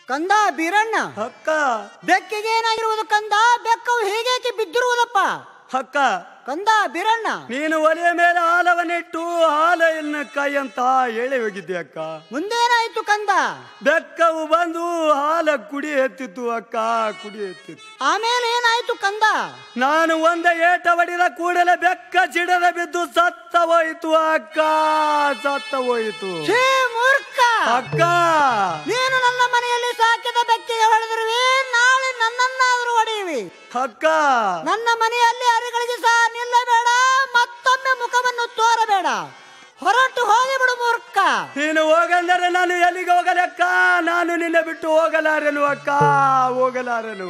ಕಂದ ಬೀರಣ್ಣ ಅಕ್ಕ ಬೆಕ್ಕಿಗೆ ಏನಾಗಿರುವುದು ಕಂದ ಬೆಕ್ಕವು ಹೇಗೇಕೆ ಬಿದ್ದಿರುವುದಪ್ಪ ಅಕ್ಕ ಕಂದ ಬೀರಣ್ಣ ನೀನು ಒಲೆಯ ಮೇಲೆ ಹಾಲವನ್ನಿಟ್ಟು ಹಾಲನ್ನು ಕೈ ಅಂತ ಹೇಳಿ ಹೋಗಿದ್ದೆ ಅಕ್ಕ ಮುಂದೇನಾಯ್ತು ಕಂದ ಬೆಕ್ಕವು ಬಂದು ಹಾಲ ಕುಡಿ ಎತ್ತಿತ್ತು ಅಕ್ಕ ಕುಡಿ ಎತ್ತಿತ್ತು ಆಮೇಲೆ ಏನಾಯ್ತು ಕಂದ ನಾನು ಒಂದ ಏಟ ಹೊಡಿದ ಕೂಡಲೇ ಬೆಕ್ಕ ಚಿಡದ ಬಿದ್ದು ಸತ್ತ ಹೋಯಿತು ಅಕ್ಕ ಸತ್ತ ಹೋಯಿತು ಛೀ ಮೂರ್ಖ ಅಕ್ಕ ನೀನು ನನ್ನ ಮನೆಯಲ್ಲಿ ಸಾಕಿದ ಬೆಕ್ಕಿಗೆ ಹೊಡೆದಿರುವೆ ನಾಳೆ ನನ್ನನ್ನಾದರೂ ಹೊಡೆಯುವಿ ಅಕ್ಕ ನನ್ನ ಮನೆಯಲ್ಲಿ ಅರಿಗಳಿಗೆ ಸಹ ನಿಲ್ಲಬೇಡ ಮತ್ತೊಮ್ಮೆ ಮುಖವನ್ನು ತೋರಬೇಡ ಹೊರಟು ಹೋಗಿ ಬಿಡು ಮೂರ್ಖ ನೀನು ಹೋಗಂದರೆ ನಾನು ಎಲ್ಲಿಗೆ ಹೋಗಲಕ್ಕ ನಾನು ನಿನ್ನ ಬಿಟ್ಟು ಹೋಗಲಾರೆನು ಅಕ್ಕ ಹೋಗಲಾರೆನು